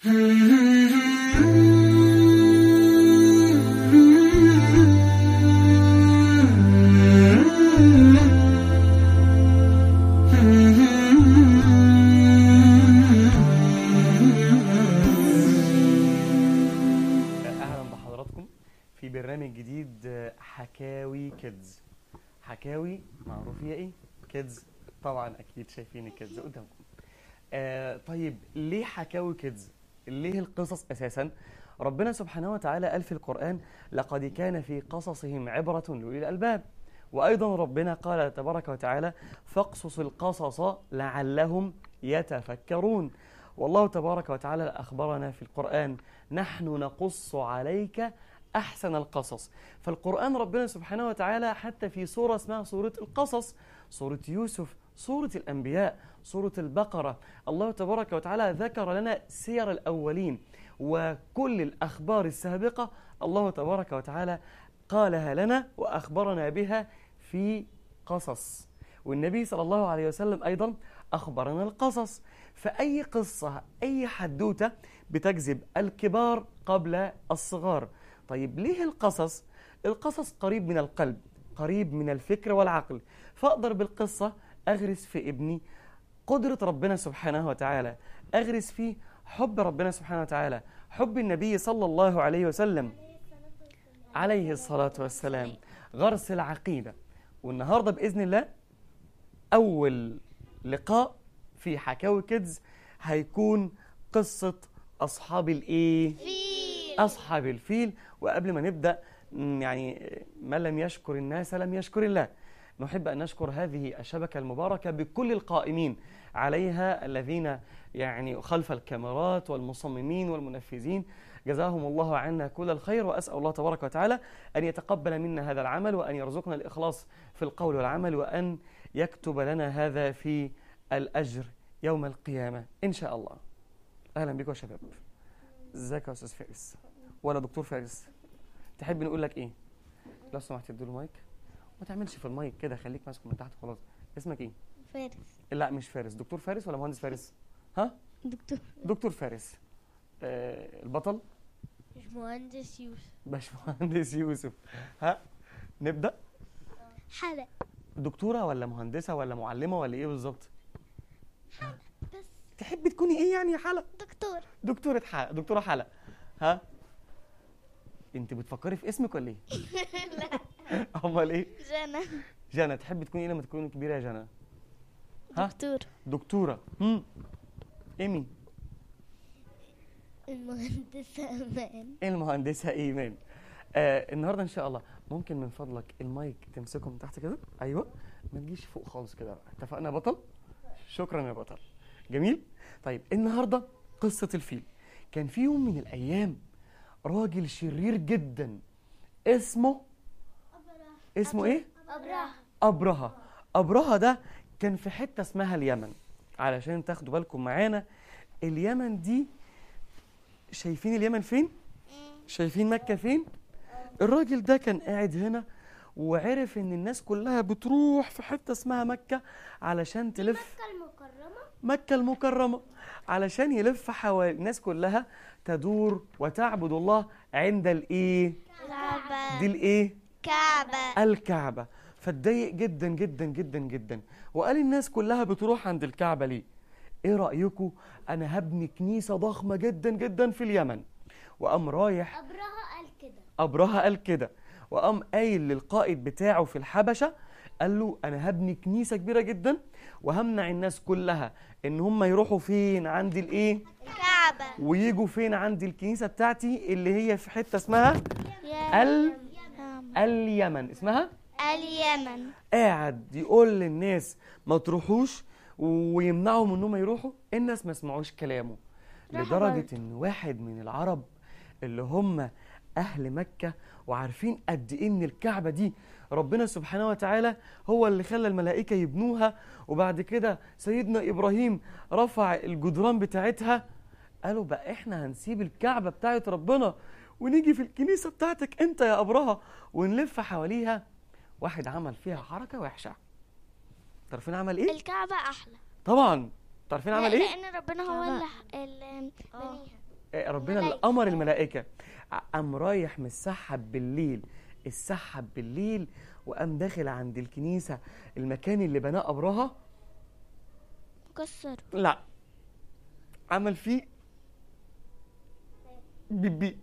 اهلا بحضراتكم في برنامج جديد آه، حكاوي كيدز حكاوي معروف هي ايه كيدز طبعا اكيد شايفين الكيدز قدامكم آه طيب ليه حكاوي كيدز ليه القصص اساسا ربنا سبحانه وتعالى قال في القران لقد كان في قصصهم عبره لاولي الالباب وايضا ربنا قال تبارك وتعالى فاقصص القصص لعلهم يتفكرون والله تبارك وتعالى اخبرنا في القران نحن نقص عليك احسن القصص فالقران ربنا سبحانه وتعالى حتى في سوره اسمها سوره القصص سوره يوسف سوره الانبياء سوره البقره الله تبارك وتعالى ذكر لنا سير الاولين وكل الاخبار السابقه الله تبارك وتعالى قالها لنا واخبرنا بها في قصص والنبي صلى الله عليه وسلم ايضا اخبرنا القصص فاي قصه اي حدوته بتجذب الكبار قبل الصغار طيب ليه القصص القصص قريب من القلب قريب من الفكر والعقل فاقدر بالقصه اغرس في ابني قدره ربنا سبحانه وتعالى اغرس فيه حب ربنا سبحانه وتعالى حب النبي صلى الله عليه وسلم عليه الصلاه والسلام غرس العقيده والنهارده باذن الله اول لقاء في حكاوي كيدز هيكون قصه اصحاب الايه أصحاب الفيل وقبل ما نبدأ م، يعني من لم يشكر الناس لم يشكر الله نحب أن نشكر هذه الشبكة المباركة بكل القائمين عليها الذين يعني خلف الكاميرات والمصممين والمنفذين جزاهم الله عنا كل الخير وأسأل الله تبارك وتعالى أن يتقبل منا هذا العمل وأن يرزقنا الإخلاص في القول والعمل وأن يكتب لنا هذا في الأجر يوم القيامة إن شاء الله أهلا بكم يا شباب ازيك يا استاذ فارس ولا دكتور فارس تحب نقول لك ايه لو سمحت اديله المايك ما تعملش في المايك كده خليك ماسكه من تحت خلاص اسمك ايه فارس لا مش فارس دكتور فارس ولا مهندس فارس ها دكتور دكتور فارس آه البطل مش مهندس يوسف باشمهندس يوسف ها نبدا حلق دكتوره ولا مهندسه ولا معلمه ولا ايه بالظبط بس تحبي تكوني ايه يعني يا حلق دكتور دكتوره حلق دكتوره حلق ها انت بتفكري في اسمك ولا ايه لا امال ايه جنى جنى تحبي تكوني ايه لما تكوني كبيره يا جنى ها؟ دكتور دكتوره امم ايمي المهندسة أمان المهندسه ايمان آه النهارده ان شاء الله ممكن من فضلك المايك تمسكه من تحت كده ايوه ما تجيش فوق خالص كده اتفقنا يا بطل شكرا يا بطل جميل طيب النهارده قصه الفيل كان في يوم من الايام راجل شرير جدا اسمه اسمه ايه أبراه أبرهة أبرهة ده كان في حتة اسمها اليمن علشان تاخدوا بالكم معانا اليمن دي شايفين اليمن فين؟ شايفين مكة فين؟ الراجل ده كان قاعد هنا وعرف ان الناس كلها بتروح في حتة اسمها مكة علشان تلف المكرمة مكة المكرمة علشان يلف حوالي الناس كلها تدور وتعبد الله عند الايه؟ دي كعبة الايه؟ كعبة الكعبة فاتضايق جدا جدا جدا جدا وقال الناس كلها بتروح عند الكعبة ليه ايه رأيكم انا هبني كنيسة ضخمة جدا جدا في اليمن وقام رايح أبراه قال كده أبرهة قال كده وقام قايل للقائد بتاعه في الحبشة قال له أنا هبني كنيسة كبيرة جدا وهمنع الناس كلها إن هم يروحوا فين عند الإيه كعبة ويجوا فين عند الكنيسة بتاعتي اللي هي في حتة اسمها ال اليمن اسمها اليمن قاعد يقول للناس ما تروحوش ويمنعهم انهم يروحوا الناس ما سمعوش كلامه راحوا لدرجة ان واحد من العرب اللي هم اهل مكة وعارفين قد ايه ان الكعبة دي ربنا سبحانه وتعالى هو اللي خلى الملائكة يبنوها وبعد كده سيدنا ابراهيم رفع الجدران بتاعتها قالوا بقى احنا هنسيب الكعبة بتاعت ربنا ونيجي في الكنيسة بتاعتك انت يا ابرهة ونلف حواليها واحد عمل فيها حركة وحشة تعرفين عمل ايه؟ الكعبة أحلى طبعا تعرفين عمل ايه؟ لأن ربنا هو اللي اللي بنيها آه، ربنا اللي ملايكة. امر الملائكه قام رايح مسحب بالليل السحب بالليل وقام داخل عند الكنيسه المكان اللي بناه ابرهه كسر لا عمل فيه بيبي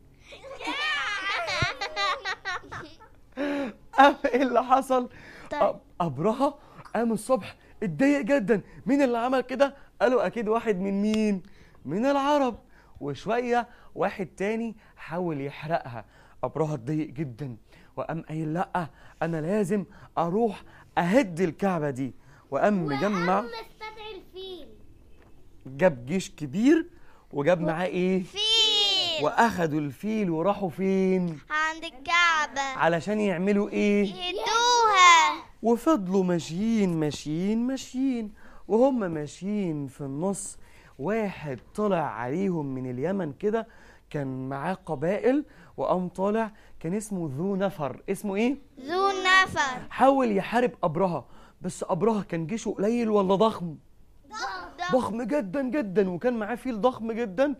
قام ايه اللي حصل طيب. أب- ابرهه قام الصبح اتضايق جدا مين اللي عمل كده قالوا اكيد واحد من مين من العرب وشويه واحد تاني حاول يحرقها ابرهه اتضايق جدا وقام قايل لا انا لازم اروح اهد الكعبه دي وقام مجمع مستدعي الفيل جاب جيش كبير وجاب معاه ايه فيل واخدوا الفيل وراحوا فين عند الكعبة علشان يعملوا ايه يهدوها وفضلوا ماشيين ماشيين ماشيين وهم ماشيين في النص واحد طلع عليهم من اليمن كده كان معاه قبائل وقام طالع كان اسمه ذو نفر اسمه ايه ذو نفر حاول يحارب ابرهه بس ابرهه كان جيشه قليل ولا ضخم ضخم جدا جدا وكان معاه فيل ضخم جدا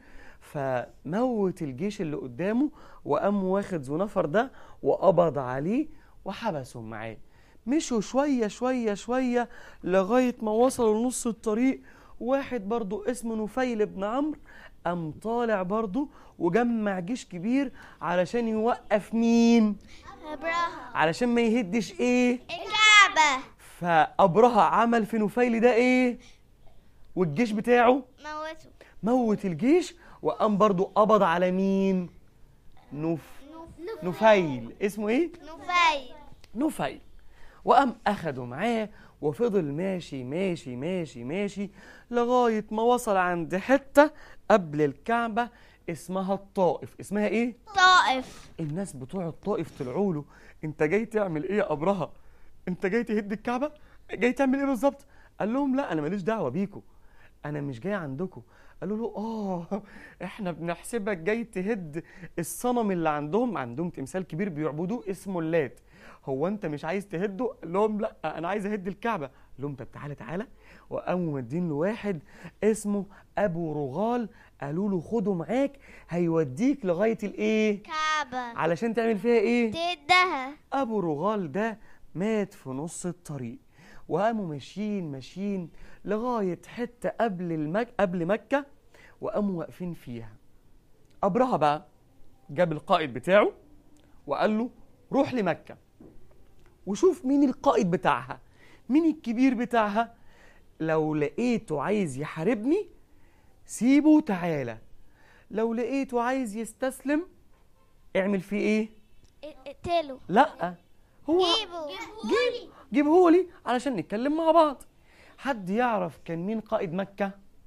فموت الجيش اللي قدامه وقام واخد ذو نفر ده وقبض عليه وحبسهم معاه مشوا شوية شوية شوية لغاية ما وصلوا لنص الطريق واحد برضو اسمه نفيل بن عمرو قام طالع برضو وجمع جيش كبير علشان يوقف مين ابراهيم علشان ما يهدش ايه الكعبة فأبرهة عمل في نفيل ده ايه والجيش بتاعه موته موت الجيش وقام برضو قبض على مين نف... نفيل اسمه ايه نفيل نفيل وقام اخده معاه وفضل ماشي ماشي ماشي ماشي لغاية ما وصل عند حتة قبل الكعبة اسمها الطائف اسمها ايه طائف الناس بتوع الطائف طلعوا له انت جاي تعمل ايه يا ابرهه انت جاي تهد الكعبه جاي تعمل ايه بالظبط قال لهم لا انا ماليش دعوه بيكم انا مش جاي عندكم قالوا له اه احنا بنحسبك جاي تهد الصنم اللي عندهم عندهم تمثال كبير بيعبدوه اسمه اللات هو انت مش عايز تهده قال لهم لا انا عايز اهد الكعبه قال لهم طب تعالى تعالى وقاموا مدين له واحد اسمه ابو رغال قالوا له خده معاك هيوديك لغايه الايه كعبة علشان تعمل فيها ايه تدها ابو رغال ده مات في نص الطريق وقاموا ماشيين ماشيين لغايه حته قبل المك... قبل مكه وقاموا واقفين فيها ابرهه بقى جاب القائد بتاعه وقال له روح لمكه وشوف مين القائد بتاعها مين الكبير بتاعها لو لقيته عايز يحاربني سيبه وتعالى لو لقيته عايز يستسلم اعمل فيه ايه اقتله لا هو جيبه جيب جيبه لي علشان نتكلم مع بعض حد يعرف كان مين قائد مكة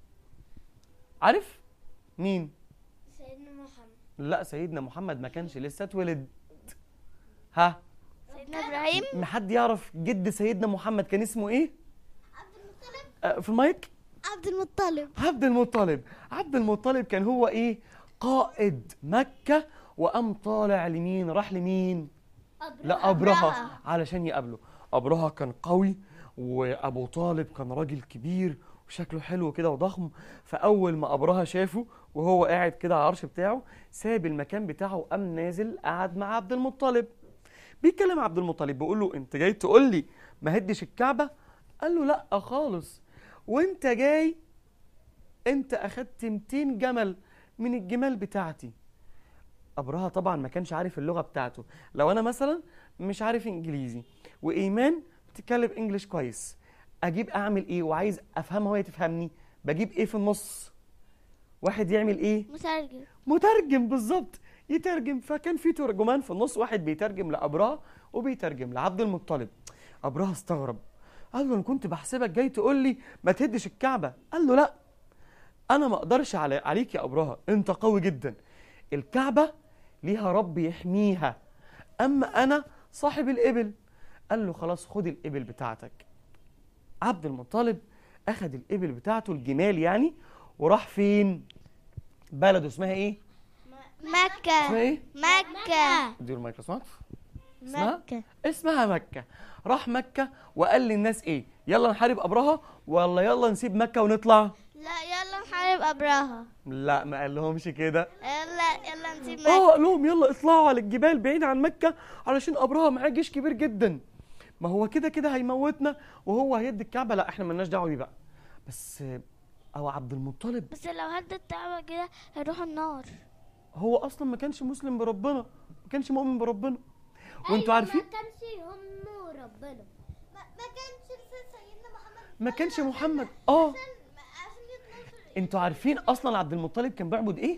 عارف مين سيدنا محمد لا سيدنا محمد ما كانش لسه اتولد ها سيدنا ابراهيم ما حد يعرف جد سيدنا محمد كان اسمه ايه عبد المطلب آه، في المايك عبد المطلب عبد المطلب عبد المطلب كان هو ايه قائد مكة وقام طالع لمين راح لمين لا أبرهة علشان يقابله أبرهة كان قوي وأبو طالب كان راجل كبير وشكله حلو كده وضخم فأول ما أبرهة شافه وهو قاعد كده على العرش بتاعه ساب المكان بتاعه وقام نازل قعد مع عبد المطلب بيتكلم عبد المطلب بيقول له أنت جاي تقول لي ما هدش الكعبة قال له لا خالص وأنت جاي أنت أخدت 200 جمل من الجمال بتاعتي أبرهة طبعا ما كانش عارف اللغة بتاعته لو أنا مثلا مش عارف إنجليزي وإيمان بتتكلم إنجليش كويس أجيب أعمل إيه وعايز أفهمها وهي تفهمني بجيب إيه في النص واحد يعمل إيه مترجم مترجم بالظبط يترجم فكان في ترجمان في النص واحد بيترجم لأبرهة وبيترجم لعبد المطلب أبرهة استغرب قال له أنا كنت بحسبك جاي تقول لي ما تهدش الكعبة قال له لا أنا ما أقدرش على عليك يا أبرهة أنت قوي جدا الكعبة ليها رب يحميها أما أنا صاحب الإبل قال له خلاص خد الإبل بتاعتك عبد المطلب أخد الإبل بتاعته الجمال يعني وراح فين بلده اسمها إيه اسمها مكة إيه مكة اديله المايك لو سمحت اسمها مكة اسمها مكة راح مكة وقال للناس إيه يلا نحارب أبرهة ولا يلا نسيب مكة ونطلع لا يلا نحارب المطلب أبراها لا ما قال لهمش كده يلا يلا نسيب مكة اه قال لهم يلا اطلعوا على الجبال بعيد عن مكه علشان ابراهيم معاه جيش كبير جدا ما هو كده كده هيموتنا وهو هيدي الكعبه لا احنا ملناش دعوه بيه بقى بس آه، او عبد المطلب بس لو هدت الكعبة كده هيروح النار هو اصلا ما كانش مسلم بربنا ما كانش مؤمن بربنا وانتوا عارفين ما كانش هم ربنا ما, ما كانش سيدنا محمد ما كانش محمد اه عشان يتنصر انتوا عارفين اصلا عبد المطلب كان بيعبد ايه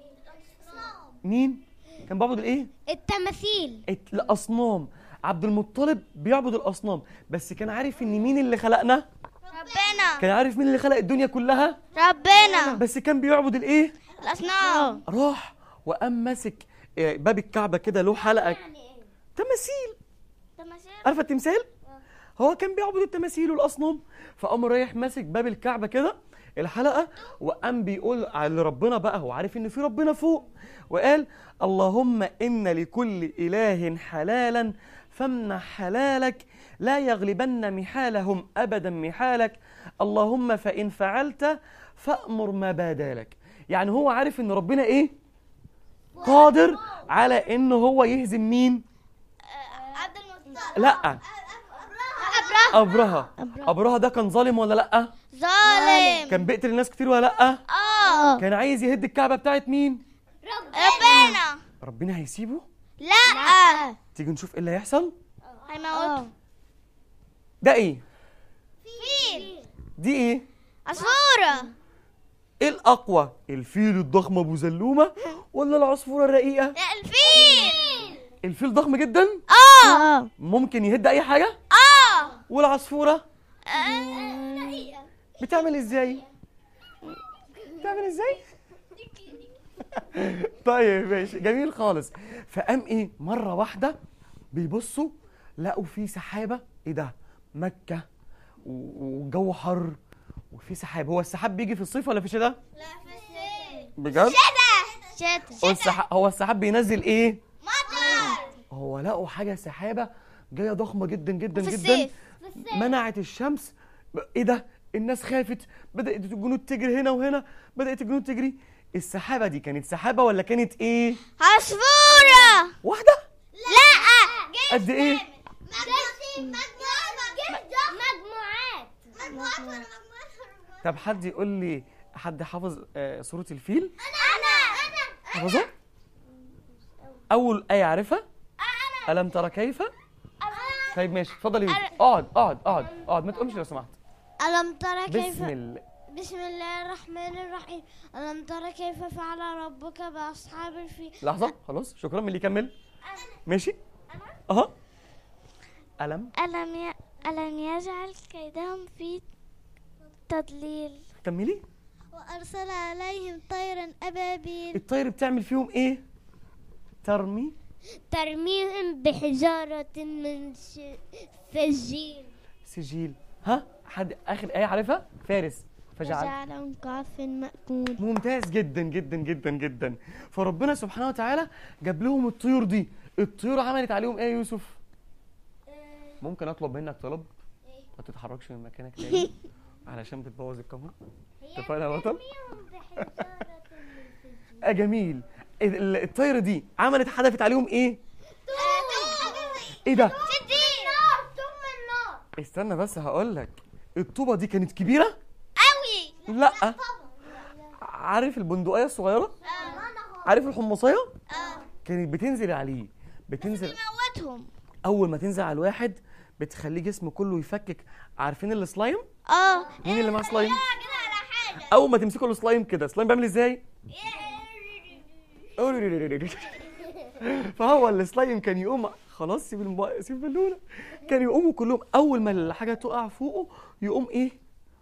مين كان بيعبد الايه التماثيل الت- الاصنام عبد المطلب بيعبد الاصنام بس كان عارف ان مين اللي خلقنا ربنا كان عارف مين اللي خلق الدنيا كلها ربنا بس كان بيعبد الايه الأصنام راح وقام ماسك آه، باب الكعبه كده له حلقه تماثيل تماثيل عارفه التمثال هو كان بيعبد التماثيل والاصنام فقام رايح ماسك باب الكعبه كده الحلقه وقام بيقول على ربنا بقى هو عارف ان في ربنا فوق وقال اللهم ان لكل اله حلالا فامنح حلالك لا يغلبن محالهم ابدا محالك اللهم فان فعلت فامر ما بدا لك يعني هو عارف ان ربنا ايه قادر على ان هو يهزم مين عبد المطلب لا أبراهة ابرهه ابرهه ده كان ظالم ولا لا ظالم كان بيقتل الناس كتير ولا لا اه كان عايز يهد الكعبه بتاعت مين ربنا ربنا هيسيبه لا تيجي نشوف ايه اللي هيحصل هيموت ده ايه فيل دي ايه عصفورة ايه الاقوى الفيل الضخم ابو زلومه ولا العصفوره الرقيقه الفيل الفيل ضخم جدا اه ممكن يهد اي حاجه اه والعصفوره بتعمل ازاي بتعمل ازاي طيب ماشي جميل خالص فقام ايه مره واحده بيبصوا لقوا في سحابه ايه ده مكه و- والجو حر وفي سحاب هو السحاب بيجي في الصيف ولا في الشتاء لا في الصيف بجد شتا هو السحاب هو السحاب بينزل ايه مطر هو لقوا حاجه سحابه جايه ضخمه جدا جدا في جدا الصيف في الصيف منعت الشمس ب- ايه ده الناس خافت بدات الجنود تجري هنا وهنا بدات الجنود تجري السحابه دي كانت سحابه ولا كانت ايه عصفورة واحده لا قد ايه مجموعات مجموعات طب حد يقول لي حد حافظ آه سوره الفيل انا انا حافظها اول ايه عارفها الم ترى كيف طيب ماشي اتفضل يا يوسف اقعد اقعد اقعد اقعد ما تقومش لو سمحت ألم ترى كيف بسم الله بسم الله الرحمن الرحيم ألم ترى كيف فعل ربك بأصحاب الفيل لحظه خلاص شكرا من اللي يكمل ماشي اها الم ألم ي... ألم يجعل كيدهم في تضليل كملي وأرسل عليهم طيرا أبابيل الطير بتعمل فيهم ايه ترمي ترميهم بحجارة من ش... سجيل سجيل ها حد اخر ايه عارفها فارس فجعل فجعلهم كعف مأكول ممتاز جدا جدا جدا جدا فربنا سبحانه وتعالى جاب لهم الطيور دي الطيور عملت عليهم ايه يا يوسف ممكن اطلب منك طلب ما تتحركش من مكانك تاني علشان بتبوظ الكاميرا اتفقنا يا بطل آه جميل ال- الطير دي عملت حدفت عليهم ايه ايه ده استنى بس هقول لك الطوبه دي كانت كبيره أوي لا عارف البندقيه الصغيره عارف الحمصيه كانت بتنزل عليه بتنزل موتهم اول ما تنزل على الواحد بتخليه جسمه كله يفكك عارفين السلايم اه مين اللي معاه سلايم كده على حاجة اول ما تمسكوا السلايم كده السلايم بيعمل ازاي فهو السلايم كان يقوم خلاص سيب المو... سيب البالونه كان يقوموا كلهم اول ما الحاجه تقع فوقه يقوم ايه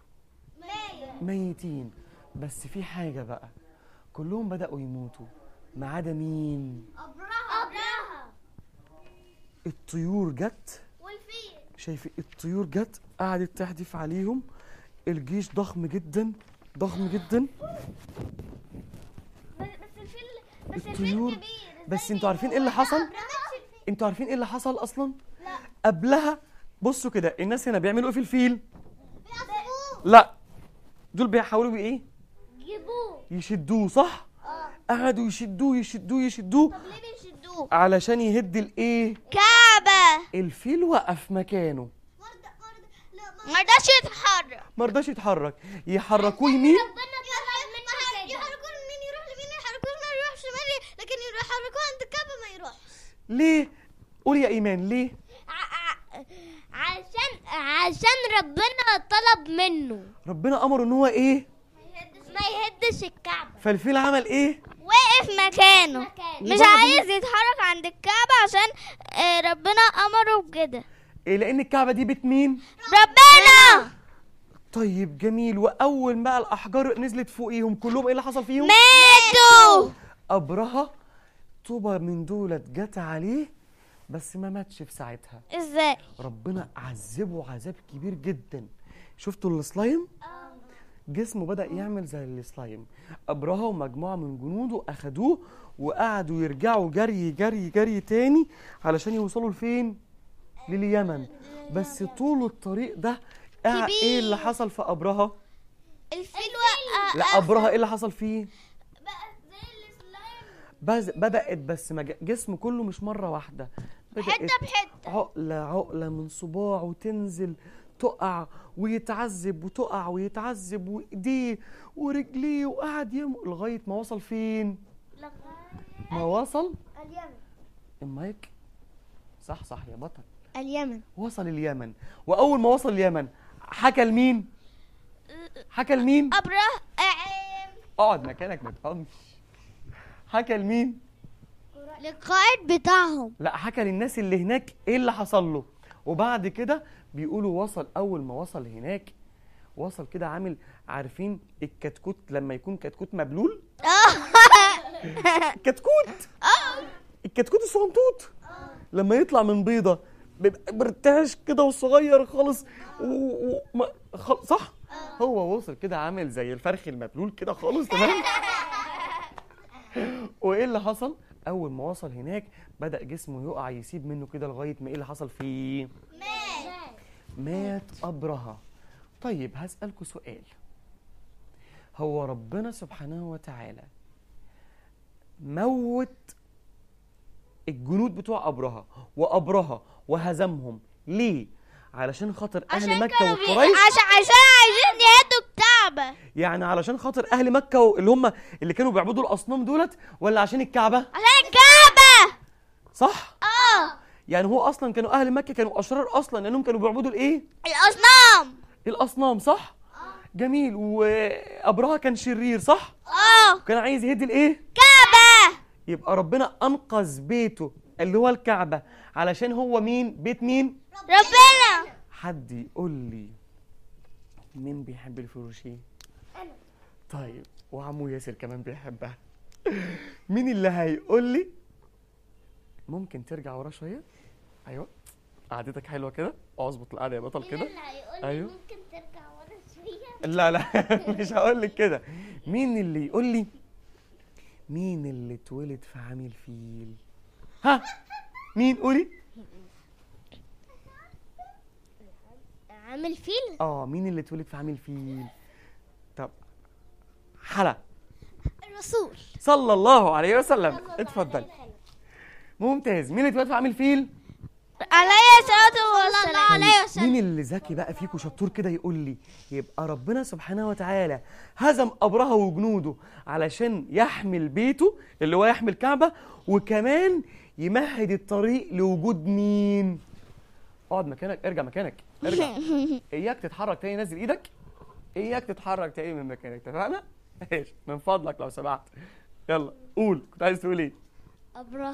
ميتين بس في حاجه بقى كلهم بداوا يموتوا ما عدا مين أبراها الطيور جت والفيل شايف الطيور جت قعدت تحدف عليهم الجيش ضخم جدا ضخم جدا بس الفيل بس الطيور بس انتوا عارفين ايه اللي حصل انتوا عارفين ايه اللي حصل اصلا قبلها بصوا كده الناس هنا بيعملوا ايه في الفيل لا دول بيحاولوا بايه يشدوه صح قعدوا يشدوه يشدوه يشدوه طب ليه بيشدوه علشان يهد الايه كعبة الفيل وقف مكانه ما رضاش يتحرك ما رضاش يتحرك يحركوه يمين ربنا طلب منه يحركوه يمين يروح لمين يحركوه ما يروح شمال لكن يحركوه عند الكعبة ما يروحش ليه قول يا ايمان ليه عشان عشان ربنا طلب منه ربنا امره ان هو ايه ما يهدش الكعبة فالفيل عمل ايه وقف مكانه مش وبعد- عايز يتحرك عند الكعبة عشان آه، ربنا أمره بكده إيه لان الكعبه دي بيت مين ربنا طيب جميل واول ما الاحجار نزلت فوقيهم كلهم ايه اللي حصل فيهم ماتوا ابرهه طوبه من دولت جت عليه بس ما ماتش في ساعتها ازاي ربنا عذبه عذاب كبير جدا شفتوا السلايم جسمه بدأ يعمل زي السلايم أبرهة ومجموعة من جنوده أخدوه وقعدوا يرجعوا جري جري جري تاني علشان يوصلوا لفين؟ لليمن بس طول الطريق ده قع- كبير. ايه اللي حصل في أبرهة؟ الفيل وقع لا أبرهة ايه اللي حصل فيه؟ بقى زي السلايم بز... بدأت بس ما ج- جسمه كله مش مرة واحدة بدأت حتة بحتة عقلة عقلة من صباعه تنزل تقع ويتعذب وتقع ويتعذب وايديه ورجليه وقعد يم لغاية ما وصل فين؟ ما وصل اليمن المايك صح صح يا بطل اليمن وصل اليمن وأول ما وصل اليمن حكى لمين؟ حكى لمين؟ أبره اقعد مكانك ما تقومش حكى لمين؟ للقائد بتاعهم لا حكى للناس اللي هناك ايه اللي حصل له وبعد كده بيقولوا وصل اول ما وصل هناك وصل كده عامل عارفين الكتكوت لما يكون كتكوت مبلول كتكوت الكتكوت الصغنطوط لما يطلع من بيضه بيبقى مرتعش كده وصغير خالص و... و... ما... خل... صح هو وصل كده عامل زي الفرخ المبلول كده خالص تمام وايه اللي حصل اول ما وصل هناك بدا جسمه يقع يسيب منه كده لغايه ما ايه اللي حصل فيه مات ابرهه طيب هسالكوا سؤال هو ربنا سبحانه وتعالى موت الجنود بتوع ابرهه وابرهه وهزمهم ليه علشان خاطر اهل مكه وقريش عشان عشان عايزين يهدوا الكعبة يعني علشان خاطر اهل مكه اللي هم اللي كانوا بيعبدوا الاصنام دولت ولا عشان الكعبه عشان الكعبة صح اه يعني هو اصلا كانوا اهل مكه كانوا اشرار اصلا لانهم كانوا بيعبدوا الايه الأصنام الاصنام صح جميل وابرهه كان شرير صح اه كان عايز يهدي الايه كعبة يبقى ربنا انقذ بيته اللي هو الكعبه علشان هو مين بيت مين ربنا حد يقول لي مين بيحب الفروشيه أنا. طيب وعمو ياسر كمان بيحبها مين اللي هيقول لي ممكن ترجع ورا شويه ايوه قعدتك حلوه كده اظبط القعده يا بطل كده أيوه. ممكن ترجع ورا شوية لا لا مش هقول لك كده مين اللي يقول لي مين اللي اتولد في عام الفيل ها مين قولي عامل فيل اه مين اللي اتولد في عام الفيل طب حلا الرسول صلى الله عليه وسلم اتفضل ممتاز مين اللي اتولد في عام الفيل عليه الصلاة والسلام عليه مين اللي ذكي بقى فيكم شطور كده يقول لي يبقى ربنا سبحانه وتعالى هزم أبرهة وجنوده علشان يحمل بيته اللي هو يحمل كعبة وكمان يمهد الطريق لوجود مين اقعد مكانك ارجع مكانك ارجع اياك تتحرك تاني نزل ايدك اياك تتحرك تاني من مكانك اتفقنا ماشي من فضلك لو سمحت يلا قول كنت عايز تقول ايه أبره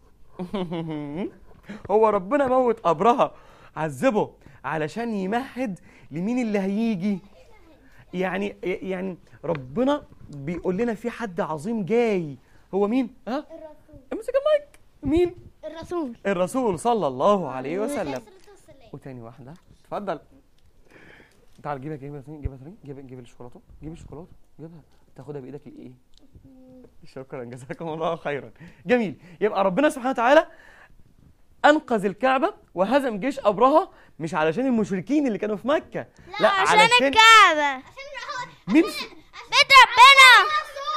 هو ربنا موت أبرهة عذبه علشان يمهد لمين اللي هيجي يعني يعني ربنا بيقول لنا في حد عظيم جاي هو مين ها الرسول امسك المايك مين الرسول الرسول صلى الله عليه وسلم وتاني واحده اتفضل تعال جيبها جيبها تاني جيبها تاني جيب جيب الشوكولاته جيب الشوكولاته جيبها تاخدها بايدك الايه شكرا جزاكم الله خيرا جميل يبقى ربنا سبحانه وتعالى انقذ الكعبه وهزم جيش ابرهه مش علشان المشركين اللي كانوا في مكه لا عشان الكعبة مين بيت ربنا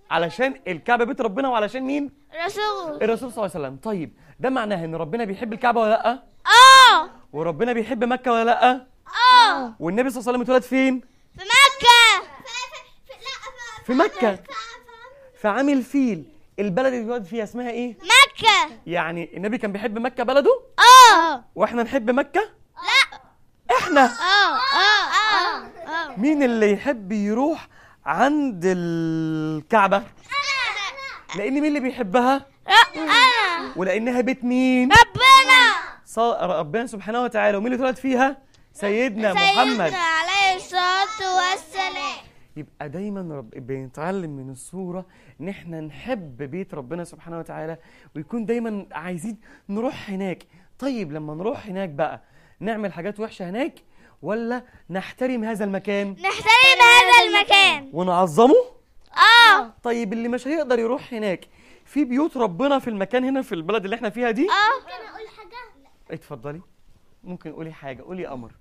علشان الكعبه بيت ربنا وعلشان مين رسول الرسول صلى الله عليه وسلم طيب ده معناه ان ربنا بيحب الكعبه ولا لا اه وربنا بيحب مكه ولا لا اه والنبي صلى الله عليه وسلم اتولد فين في مكة في مكه في عام الفيل البلد اللي اتولد فيها اسمها ايه مكة يعني النبي كان بيحب مكه بلده اه واحنا نحب مكه لا احنا اه اه اه اه مين اللي يحب يروح عند الكعبه لان مين اللي بيحبها انا ولانها بيت مين ربنا ص- ربنا سبحانه وتعالى ومين اللي اتولد فيها سيدنا محمد سيدنا عليه الصلاة والسلام يبقى دايما رب بنتعلم من الصورة ان احنا نحب بيت ربنا سبحانه وتعالى ويكون دايما عايزين نروح هناك طيب لما نروح هناك بقى نعمل حاجات وحشة هناك ولا نحترم هذا المكان نحترم هذا المكان ونعظمه اه طيب اللي مش هيقدر يروح هناك في بيوت ربنا في المكان هنا في البلد اللي احنا فيها دي اه ممكن اقول حاجة اتفضلي ممكن قولي حاجة قولي يا قمر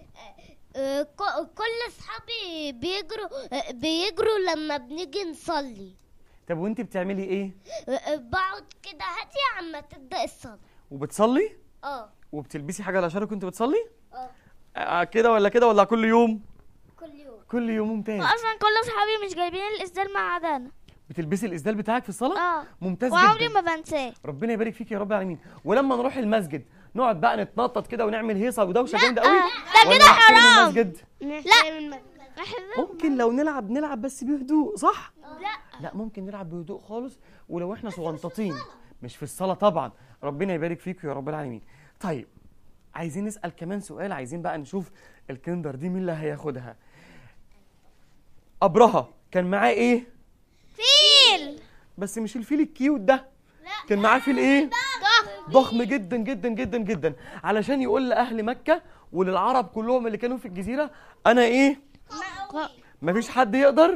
كل اصحابي بيجروا بيجروا لما بنيجي نصلي طب وانت بتعملي ايه بقعد كده هاتي عما تبدأ الصلاة وبتصلي اه وبتلبسي حاجة على شعرك وانت بتصلي اه آه، كده ولا كده ولا كل يوم كل يوم كل يوم ممتاز اصلا كل اصحابي مش جايبين الاسدال ما عدا انا بتلبسي الاسدال بتاعك في الصلاه اه ممتاز وعمري جدا ما بنساه ربنا يبارك فيك يا رب العالمين ولما نروح المسجد نقعد بقى نتنطط كده ونعمل هيصه ودوشه جامده قوي ده ولا كده نحترم حرام. المسجد لا ممكن لو نلعب نلعب بس بهدوء صح لا لا ممكن نلعب بهدوء خالص ولو احنا صغنططين مش في الصلاه طبعا ربنا يبارك فيك يا رب العالمين طيب عايزين نسال كمان سؤال عايزين بقى نشوف الكندر دي مين اللي هياخدها ابرهه كان معاه ايه فيل بس مش الفيل الكيوت ده كان معاه فيل ايه ضخم جدا جدا جدا جدا علشان يقول لاهل مكه وللعرب كلهم اللي كانوا في الجزيره انا ايه مفيش حد يقدر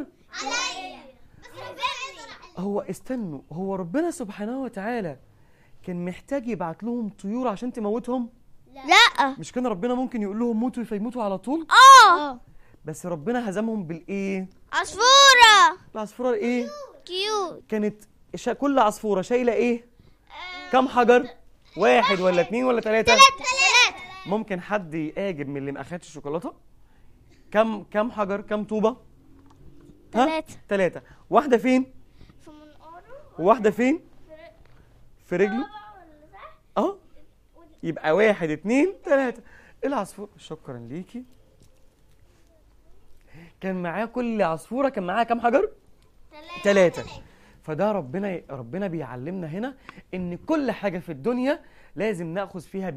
هو استنوا هو ربنا سبحانه وتعالى كان محتاج يبعت لهم طيور عشان تموتهم لا مش كان ربنا ممكن يقول لهم موتوا فيموتوا على طول اه بس ربنا هزمهم بالايه عصفورة العصفوره ايه كيوت كانت شا... كل عصفوره شايله ايه كم حجر واحد ولا اتنين ولا تلاته ممكن حد يقاجب من اللي ما اخدش شوكولاته كم كم حجر كم طوبه ها تلاتة. تلاته واحده فين في منقاره وواحده فين في رجله اه يبقى واحد اتنين تلاته العصفور شكرا ليكي كان معاه كل عصفوره كان معاها كم حجر تلاتة فده ربنا ربنا بيعلمنا هنا ان كل حاجه في الدنيا لازم ناخذ فيها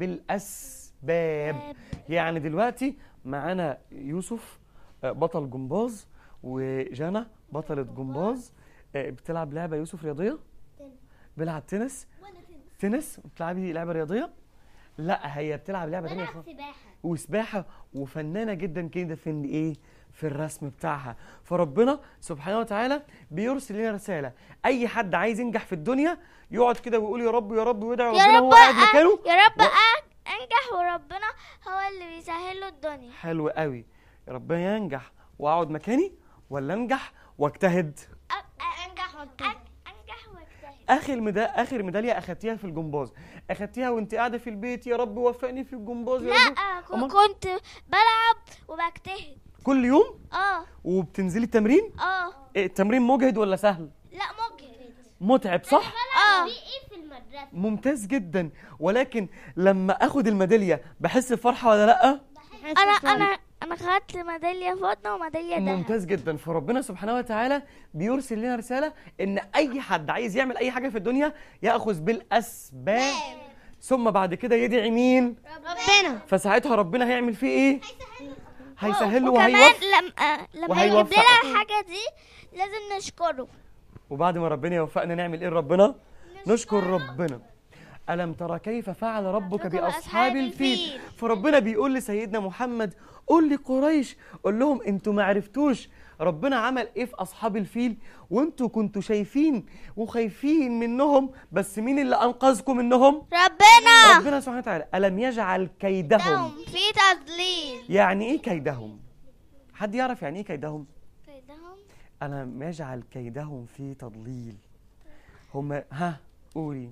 بالاسباب يعني دلوقتي معانا يوسف آه، بطل جمباز وجانا بطلة جمباز آه، بتلعب لعبه يوسف رياضيه بيلعب تنس تنس بتلعبي لعبه رياضيه لا هي بتلعب لعبه تانية خالص سباحة وسباحه وفنانه جدا كده في ال- ايه في الرسم بتاعها فربنا سبحانه وتعالى بيرسل لنا رساله اي حد عايز ينجح في الدنيا يقعد كده ويقول يا رب يا رب ويدعي يا ربنا رب وهو قاعد مكانه يا رب و- أ- انجح وربنا هو اللي بيسهل له الدنيا حلو قوي ربنا ينجح واقعد مكاني ولا انجح واجتهد انجح واجتهد انجح واجتهد اخر مدا... اخر ميداليه اخدتيها في الجمباز اخدتيها وانت قاعده في البيت يا رب وفقني في الجمباز يا رب لا ك- أمال كنت بلعب وبجتهد كل يوم اه وبتنزلي التمرين اه إيه التمرين مجهد ولا سهل لا ممكن متعب صح اه في ايه في المدرسة ممتاز جدا ولكن لما اخد الميداليه بحس بفرحه ولا لا انا انا انا خدت ميداليه فضه وميداليه ذهب ممتاز جدا فربنا سبحانه وتعالى بيرسل لنا رساله ان اي حد عايز يعمل اي حاجه في الدنيا ياخذ بالاسباب ثم بعد كده يدعي مين ربنا فساعتها ربنا هيعمل فيه ايه هيسهل له وكمان وهيوفق لما لما يجيب وهيوفقك. لنا الحاجه دي لازم نشكره وبعد ما ربنا يوفقنا نعمل ايه ربنا نشكر ربنا ألم ترى كيف فعل ربك ربك بأصحاب بأصحاب الفيل الفيل. فربنا بيقول لسيدنا محمد قول لقريش قول لهم انتوا ما عرفتوش ربنا عمل ايه في أصحاب الفيل وانتوا كنتوا شايفين وخايفين منهم بس مين اللي أنقذكم منهم ربنا ربنا سبحانه وتعالى ألم يجعل كيدهم في تضليل يعني ايه كيدهم حد يعرف يعني ايه كيدهم كيدهم ألم يجعل كيدهم في تضليل هم ها قولي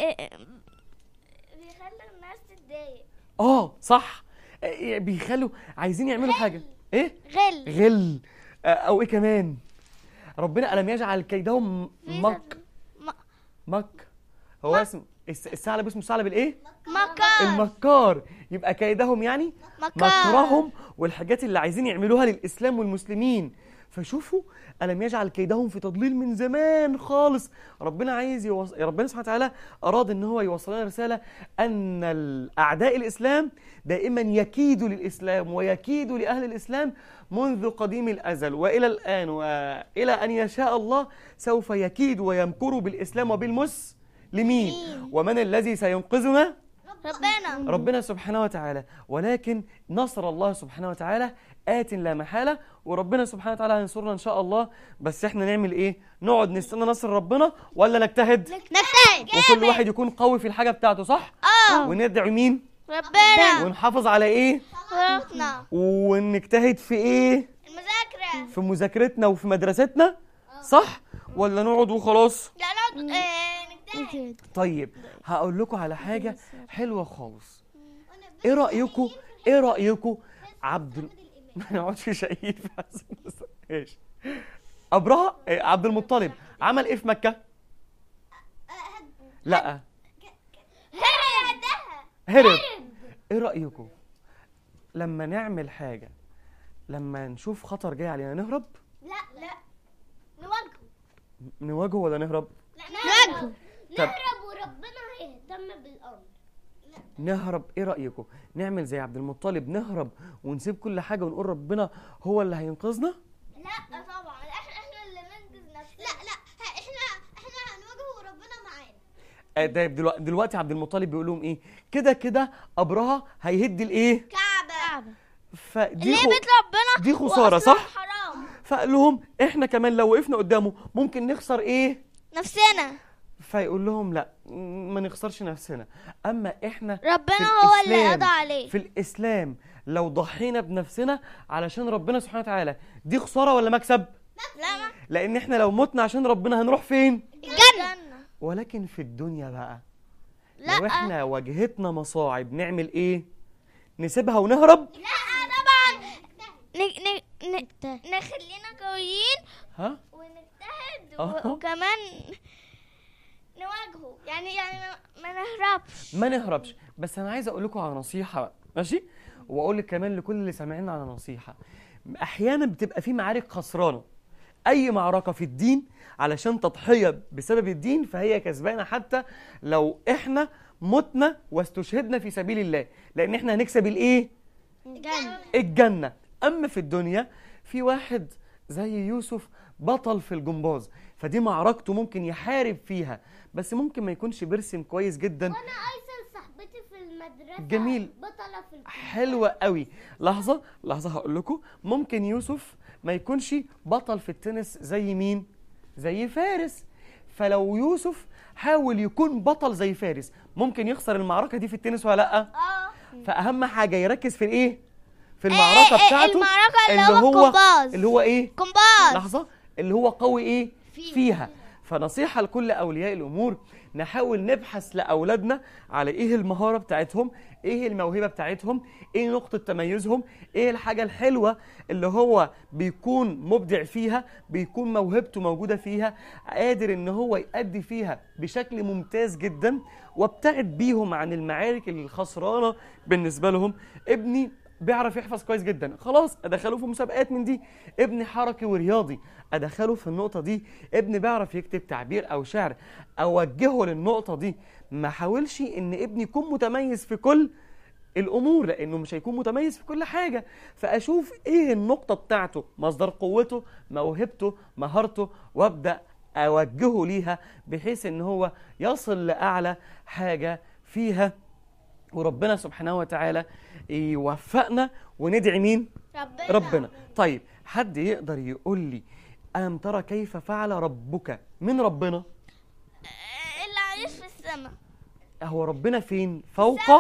بيخلوا الناس تتضايق اه صح آه، بيخلوا عايزين يعملوا حاجة ايه غل غل آه، او ايه كمان ربنا ألم يجعل كيدهم في مك تض- م- مك هو اسم الس- الثعلب اسمه ثعلب الايه مكار المكار يبقى كيدهم يعني مكار مكرهم والحاجات اللي عايزين يعملوها للإسلام والمسلمين فشوفوا ألم يجعل كيدهم في تضليل من زمان خالص ربنا عايز يوص... ربنا سبحانه وتعالى أراد إن هو يوصل لنا رسالة أن الأعداء الإسلام دائما يكيدوا للإسلام ويكيدوا لأهل الإسلام منذ قديم الأزل وإلى الآن وإلى أن يشاء الله سوف يكيد ويمكر بالإسلام وبالمسلمين ومن الذي سينقذنا ربنا ربنا سبحانه وتعالى ولكن نصر الله سبحانه وتعالى آت لا محالة وربنا سبحانه وتعالى هينصرنا إن شاء الله بس إحنا نعمل إيه؟ نقعد نستنى نصر ربنا ولا نجتهد؟ نجتهد وكل واحد يكون قوي في الحاجة بتاعته صح؟ اه وندعي مين؟ ربنا ونحافظ على إيه؟ ربنا ونجتهد في إيه؟ المذاكرة في مذاكرتنا وفي مدرستنا صح؟ ولا نقعد وخلاص؟ لا نقعد آه، نجتهد طيب هقول لكم على حاجة حلوة خالص ايه رأيكم ايه رأيكم عبد ال... ما نقعدش شقيق في حسن بس ايش ابرهة إيه، عبد المطلب عمل ايه في مكة لا هرب ايه رأيكم لما نعمل حاجة لما نشوف خطر جاي علينا نهرب لا لا نواجهه نواجهه ولا نهرب نواجهه طب نهرب وربنا هيهتم بالامر نهرب ايه رايكم نعمل زي عبد المطلب نهرب ونسيب كل حاجه ونقول ربنا هو اللي هينقذنا لا طبعا احنا احنا اللي ننقذ نفسنا لا لا احنا احنا هنواجهه وربنا معانا آه، ده دلوقتي, دلوقتي عبد المطلب بيقول لهم ايه كده كده ابرهه هيهد الايه كعبة فدي ليه خو... بيت ربنا دي خساره وأصلاً صح حرام فقال لهم احنا كمان لو وقفنا قدامه ممكن نخسر ايه نفسنا فيقول لهم لا م- ما نخسرش نفسنا اما احنا ربنا في هو اللي الإسلام- قضى عليه في الاسلام لو ضحينا بنفسنا علشان ربنا سبحانه وتعالى دي خساره ولا مكسب لا ما لان احنا لو متنا عشان ربنا هنروح فين الجنة ولكن في الدنيا بقى لا لو احنا واجهتنا مصاعب نعمل ايه نسيبها ونهرب لا طبعا ن... ن... ن... نخلينا قويين ها ونجتهد آه. و... وكمان نواجهه يعني يعني ما, ما نهربش ما نهربش بس انا عايز اقول لكم على نصيحه بقى ماشي واقول لك كمان لكل اللي سامعينا على نصيحه احيانا بتبقى في معارك خسرانه اي معركه في الدين علشان تضحيه بسبب الدين فهي كسبانه حتى لو احنا متنا واستشهدنا في سبيل الله لان احنا هنكسب الايه الجنة الجنة أما في الدنيا في واحد زي يوسف بطل في الجمباز فدي معركته ممكن يحارب فيها بس ممكن ما يكونش بيرسم كويس جدا انا ايسر صاحبتي في المدرسة جميل. بطلة في الكورة. حلوة قوي لحظة لحظة هقول لكم ممكن يوسف ما يكونش بطل في التنس زي مين زي فارس فلو يوسف حاول يكون بطل زي فارس ممكن يخسر المعركة دي في التنس ولا لأ اه فأهم حاجة يركز في الإيه في المعركة إيه، إيه، بتاعته المعركة اللي هو الجمباز. اللي هو إيه كومباز لحظة اللي هو قوي ايه فيها فنصيحة لكل أولياء الأمور نحاول نبحث لأولادنا على إيه المهارة بتاعتهم إيه الموهبة بتاعتهم إيه نقطة تميزهم إيه الحاجة الحلوة اللي هو بيكون مبدع فيها بيكون موهبته موجودة فيها قادر إن هو يأدي فيها بشكل ممتاز جدا وابتعد بيهم عن المعارك الخسرانة بالنسبة لهم ابني بيعرف يحفظ كويس جدا خلاص ادخله في مسابقات من دي ابني حركي ورياضي ادخله في النقطه دي ابني بيعرف يكتب تعبير او شعر اوجهه للنقطه دي ما حاولش ان ابني يكون متميز في كل الامور لانه مش هيكون متميز في كل حاجه فاشوف ايه النقطه بتاعته مصدر قوته موهبته مهارته وابدا اوجهه ليها بحيث ان هو يصل لاعلى حاجه فيها وربنا سبحانه وتعالى يوفقنا وندعي مين ربنا ربنا طيب حد يقدر يقول لي ألم ترى كيف فعل ربك من ربنا آه، اللي عايش في السماء هو ربنا فين فوق فوق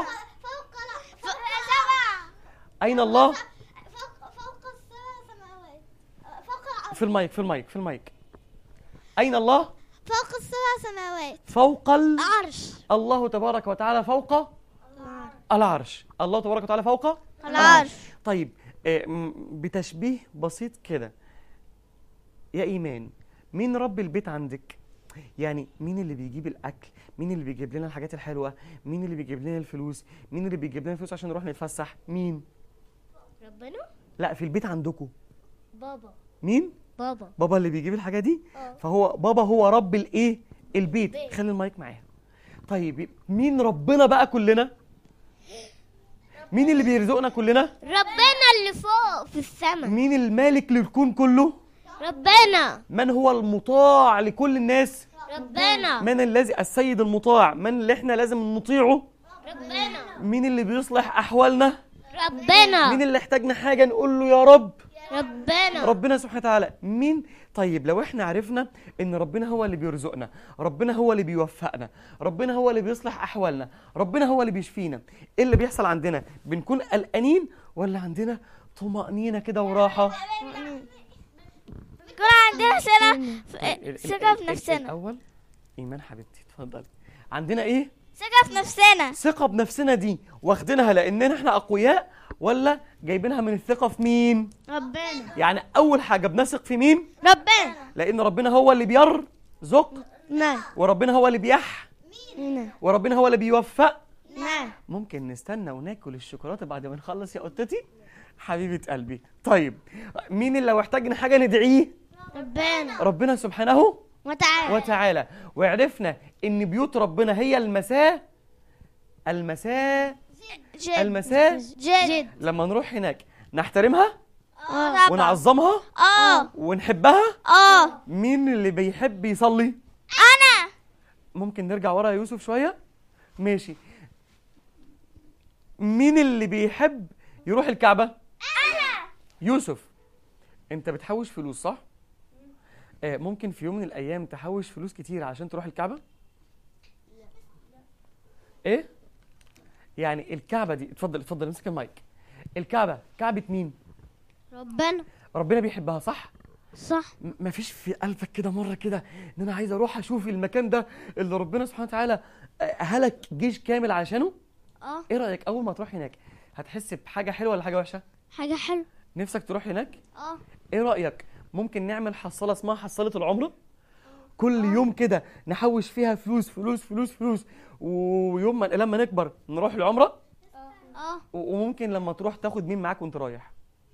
لا فوق سبع أين الله فوق فوق السبع سماوات فوق في المايك في المايك في المايك اين الله فوق السبع سماوات فوق ال... عرش الله تبارك وتعالى فوق العرش الله تبارك وتعالى فوق العرش طيب آه، م- بتشبيه بسيط كده يا ايمان مين رب البيت عندك يعني مين اللي بيجيب الاكل مين اللي بيجيب لنا الحاجات الحلوه مين اللي بيجيب لنا الفلوس مين اللي بيجيب لنا الفلوس عشان نروح نتفسح مين ربنا لا في البيت عندكم بابا مين بابا بابا اللي بيجيب الحاجه دي اه. فهو بابا هو رب الايه البيت البيت. خلي المايك معايا طيب مين ربنا بقى كلنا مين اللي بيرزقنا كلنا ربنا اللي فوق في السماء مين المالك للكون كله ربنا من هو المطاع لكل الناس ربنا من الذي السيد المطاع من اللي احنا لازم نطيعه ربنا مين اللي بيصلح احوالنا ربنا مين اللي احتاجنا حاجه نقول له يا رب ربنا ربنا سبحانه وتعالى مين طيب لو احنا عرفنا ان ربنا هو اللي بيرزقنا ربنا هو اللي بيوفقنا ربنا هو اللي بيصلح احوالنا ربنا هو اللي بيشفينا ايه اللي بيحصل عندنا بنكون قلقانين ولا عندنا طمأنينة كده وراحة يكون عندنا سنة ال- ال- ثقة في ال- نفسنا الاول ايمان حبيبتي اتفضلي عندنا ايه ثقة في نفسنا ثقة بنفسنا دي واخدينها لاننا احنا اقوياء ولا جايبينها من الثقة في مين ربنا يعني اول حاجة بنثق في مين ربنا لان ربنا هو اللي بيرزق نعم وربنا هو اللي بيح نعم وربنا هو اللي بيوفق نعم ممكن نستنى وناكل الشوكولاته بعد ما نخلص يا قطتي حبيبه قلبي طيب مين اللي لو احتاجنا حاجه ندعيه ربنا ربنا سبحانه وتعالى وتعالى وعرفنا ان بيوت ربنا هي المساء المساء جد المساء جد لما نروح هناك نحترمها اه ونعظمها اه ونحبها اه مين اللي بيحب يصلي انا ممكن نرجع ورا يا يوسف شويه ماشي مين اللي بيحب يروح الكعبه انا يوسف انت بتحوش فلوس صح آه ممكن في يوم من الايام تحوش فلوس كتير عشان تروح الكعبه ايه يعني الكعبه دي اتفضل اتفضل امسك المايك الكعبه كعبه مين ربنا ربنا بيحبها صح صح م- مفيش في قلبك كده مره كده ان انا عايز اروح اشوف المكان ده اللي ربنا سبحانه وتعالى آه، هلك جيش كامل عشانه اه ايه رايك اول ما تروح هناك هتحس بحاجه حلوه ولا حاجه وحشه حاجة حلوة نفسك تروح هناك اه ايه رايك ممكن نعمل حصاله اسمها حصاله العمره كل يوم كده نحوش فيها فلوس فلوس فلوس فلوس ويوم ما لما نكبر نروح العمره اه و- وممكن لما تروح تاخد مين معاك وانت رايح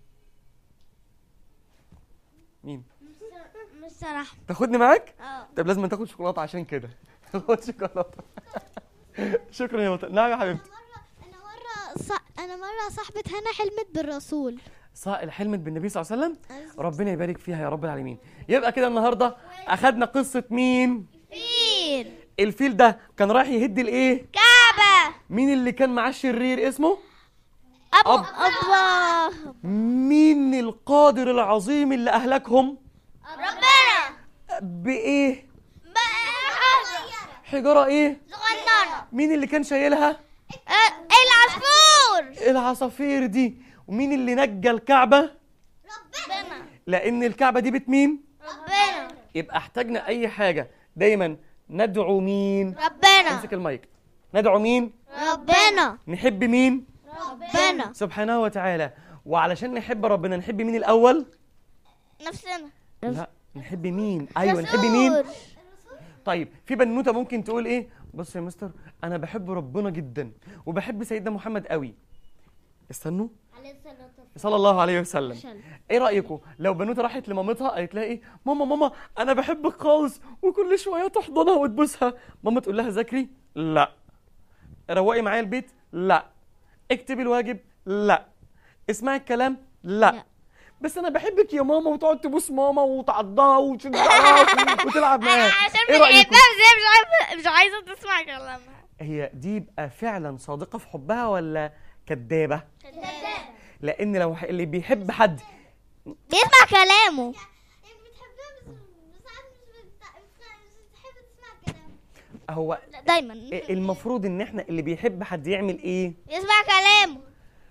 مين مستر احمد تاخدني معاك اه طب لازم تاخد شوكولاته عشان كده تاخد شوكولاته شكرا يا وطن نعم يا حبيبتي انا مره ص... انا مره صاحبه هنا حلمت بالرسول صائل حلمت بالنبي صلى الله عليه وسلم ربنا يبارك فيها يا رب العالمين يبقى كده النهارده اخدنا قصه مين فيل الفيل ده كان رايح يهد الايه كعبة مين اللي كان معاه الشرير اسمه أبو أب. الله مين القادر العظيم اللي اهلكهم ربنا بايه بقى حجاره ايه صغننة مين اللي كان شايلها آه، العصفور العصافير دي ومين اللي نجى الكعبه ربنا لان الكعبه دي بيت مين ربنا يبقى احتاجنا اي حاجه دايما ندعو مين ربنا امسك المايك ندعو مين ربنا نحب مين ربنا سبحانه وتعالى وعلشان نحب ربنا نحب مين الاول نفسنا لا نحب مين ايوه نحب مين رسول. طيب في بنوته ممكن تقول ايه بص يا مستر انا بحب ربنا جدا وبحب سيدنا محمد قوي استنوا صلى الله عليه وسلم ايه رايكم لو بنوته راحت لمامتها قالت لها ايه ماما ماما انا بحبك خالص وكل شويه تحضنها وتبوسها ماما تقول لها ذاكري لا روقي معايا البيت لا اكتبي الواجب لا اسمعي الكلام لا, لا. لا. بس انا بحبك يا ماما وتقعد تبوس ماما وتعضها وتشدها وتلعب معاها عشان ايه رايكم بنحبها بس هي مش عايزة مش عايزة تسمع كلامها هي دي يبقى فعلا صادقه في حبها ولا كدابه لان لو ح- اللي بيحب حد بيسمع كلامه يعني بتحبها بس بس ساعات مش بت- مش بتحب تسمع كلام هو دايما المفروض ان احنا اللي بيحب حد يعمل ايه يسمع كلامه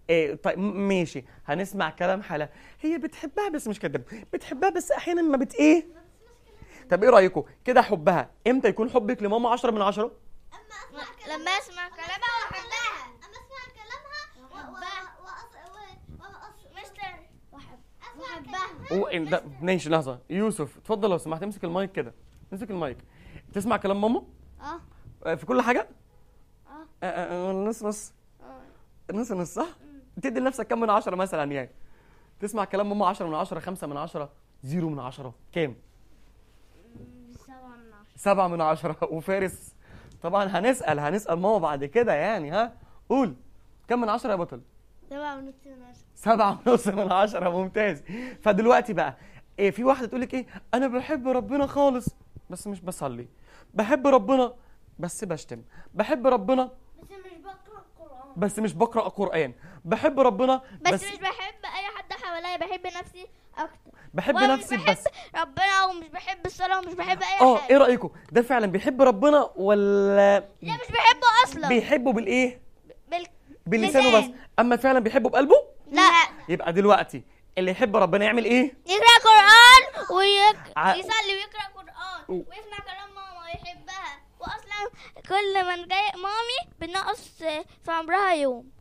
إيه طيب م- ماشي هنسمع كلام حلا هي بتحبها بس مش كداب بتحبها بس احيانا ما بت ايه طب ايه رايكم كده حبها امتى يكون حبك لماما 10 من 10 اما اسمع كلامها لما اسمع كلامها واحبها اما اسمع كلامها و- و- وأص- و- وأص- مستر اسمع كلامها و... إيه ده ماشي لحظه يوسف اتفضل لو سمحت امسك المايك كده امسك المايك تسمع كلام ماما اه آه، في كل حاجه اه آه، آه، آه، نص نص اه نص نص صح تدي لنفسك كم من عشرة مثلا يعني تسمع كلام ماما 10 من 10 5 من 10 0 من 10 كام سبعة من عشرة سبعة من عشرة وفارس طبعا هنسأل هنسأل ماما بعد كده يعني ها قول كم من عشرة يا بطل سبعة ونص من عشرة سبعة ونص من عشرة ممتاز فدلوقتي بقى إيه في واحدة تقول لك ايه انا بحب ربنا خالص بس مش بصلي بحب ربنا بس بشتم بحب ربنا بس مش بقرأ القرآن بس مش بقرأ قرآن بحب ربنا بس, بس مش بحب أي حد حواليا بحب نفسي أكتر بحب وأنا نفسي مش بحب بس ربنا ومش بحب الصلاة ومش بحب أي اه حاجة ايه رأيكم ده فعلا بيحب ربنا ولا لا مش بحبه أصلا بيحبه بالايه بال... بلسانه بس لسان. اما فعلا بيحبه بقلبه لا يبقى دلوقتي اللي يحب ربنا يعمل ايه يقرأ قرآن ويك... ع- يصلي ويقرأ قرآن و- ويسمع كلام ماما ويحبها وأصلا كل ما نضايق مامي بنقص في عمرها يوم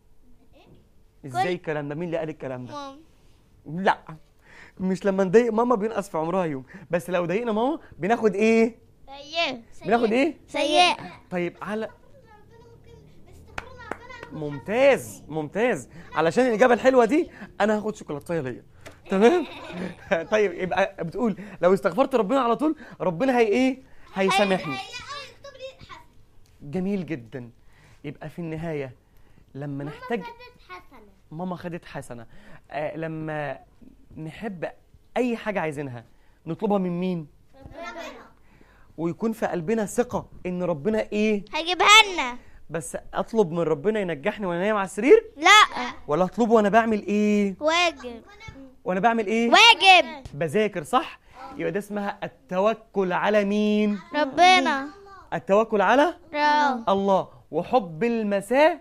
ازاي الكلام ده مين اللي قال الكلام ده مام لا مش لما نضايق ماما بينقص في عمرها يوم بس لو ضايقنا ماما بناخد ايه سيئة بناخد ايه سيئة طيب على ربنا ممكن بيستغفروا مع ربنا ممتاز ممتاز علشان الاجابه الحلوه دي انا هاخد شوكولاتايه ليا تمام طيب يبقى بتقول لو استغفرت ربنا على طول ربنا هي ايه هيسامحني هي اه يكتب لي حسن جميل جدا يبقى في النهايه لما نحتاج حسنة ماما خدت حسنه آه لما نحب اي حاجه عايزينها نطلبها من مين ربنا ويكون في قلبنا ثقه ان ربنا ايه هجيبها لنا بس اطلب من ربنا ينجحني وانا نايم على السرير لا ولا اطلبه وانا بعمل ايه واجب وانا بعمل ايه واجب بذاكر صح يبقى ده اسمها التوكل على مين ربنا التوكل على راو الله وحب المساء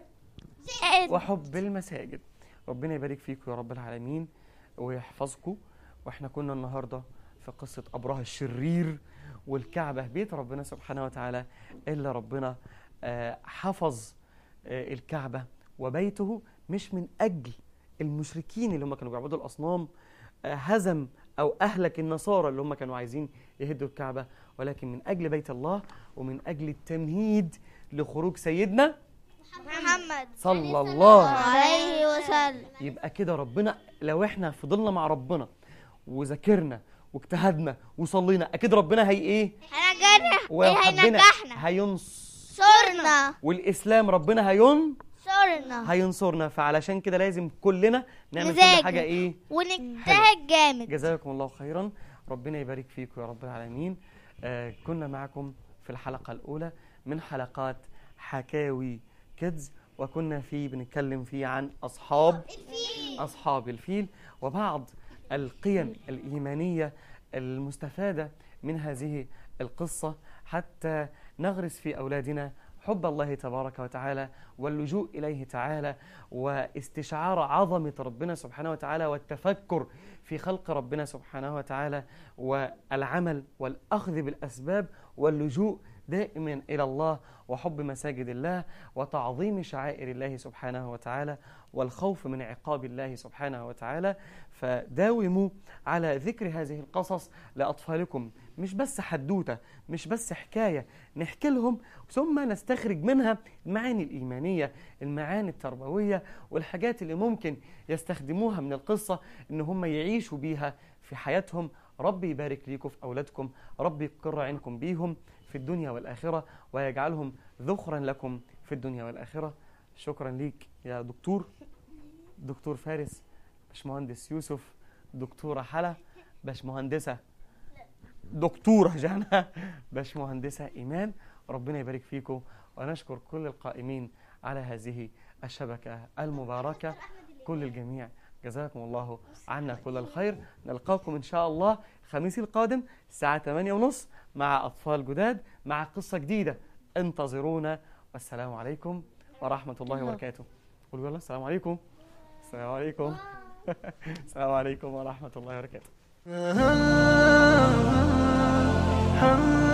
وحب المساجد ربنا يبارك فيكم يا رب العالمين ويحفظكم واحنا كنا النهارده في قصه ابرهه الشرير والكعبه بيت ربنا سبحانه وتعالى الا ربنا آه، حفظ آه، الكعبه وبيته مش من اجل المشركين اللي هم كانوا بيعبدوا الاصنام آه، هزم او اهلك النصارى اللي هم كانوا عايزين يهدوا الكعبه ولكن من اجل بيت الله ومن اجل التمهيد لخروج سيدنا محمد صلى الله عليه وسلم يبقى كده ربنا لو احنا فضلنا مع ربنا وذاكرنا واجتهدنا وصلينا اكيد ربنا هي ايه هنجرح وحبنا هينجحنا هينص صرنا والاسلام ربنا هين صرنا هينصرنا فعلشان كده لازم كلنا نعمل كل نذاكر. حاجه ايه ونجتهد جامد جزاكم الله خيرا ربنا يبارك فيكم يا رب العالمين آه كنا معكم في الحلقة الأولى من حلقات حكاوي كيدز وكنا فيه بنتكلم فيه عن أصحاب أصحاب الفيل وبعض القيم الإيمانية المستفادة من هذه القصة حتى نغرس في أولادنا حب الله تبارك وتعالى واللجوء إليه تعالى واستشعار عظمة ربنا سبحانه وتعالى والتفكر في خلق ربنا سبحانه وتعالى والعمل والأخذ بالأسباب واللجوء دائما إلى الله وحب مساجد الله وتعظيم شعائر الله سبحانه وتعالى والخوف من عقاب الله سبحانه وتعالى فداوموا على ذكر هذه القصص لأطفالكم مش بس حدوتة مش بس حكاية نحكي لهم ثم نستخرج منها المعاني الإيمانية المعاني التربوية والحاجات اللي ممكن يستخدموها من القصة إن هم يعيشوا بيها في حياتهم ربي يبارك ليكم في أولادكم ربي يقر عينكم بيهم في الدنيا والآخرة ويجعلهم ذخرا لكم في الدنيا والآخرة شكرا ليك يا دكتور دكتور فارس باشمهندس يوسف دكتورة حلا باشمهندسة دكتورة جانا باشمهندسة إيمان ربنا يبارك فيكم ونشكر كل القائمين على هذه الشبكة المباركة كل الجميع جزاكم الله عنا كل الخير نلقاكم إن شاء الله الخميس القادم الساعة 8:30 مع أطفال جداد مع قصة جديدة انتظرونا والسلام عليكم ورحمة الله وبركاته قولوا يلا السلام عليكم السلام عليكم السلام عليكم ورحمة الله وبركاته Ah